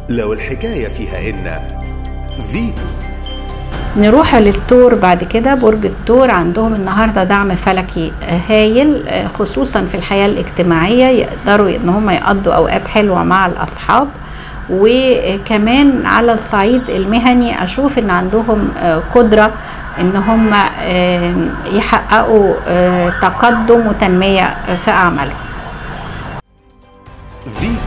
لو الحكاية فيها إن فيتو نروح للتور بعد كده برج التور عندهم النهارده دعم فلكي هايل خصوصا في الحياه الاجتماعيه يقدروا ان هم يقضوا اوقات حلوه مع الاصحاب وكمان على الصعيد المهني اشوف ان عندهم قدره ان هم يحققوا تقدم وتنميه في اعمالهم فيتو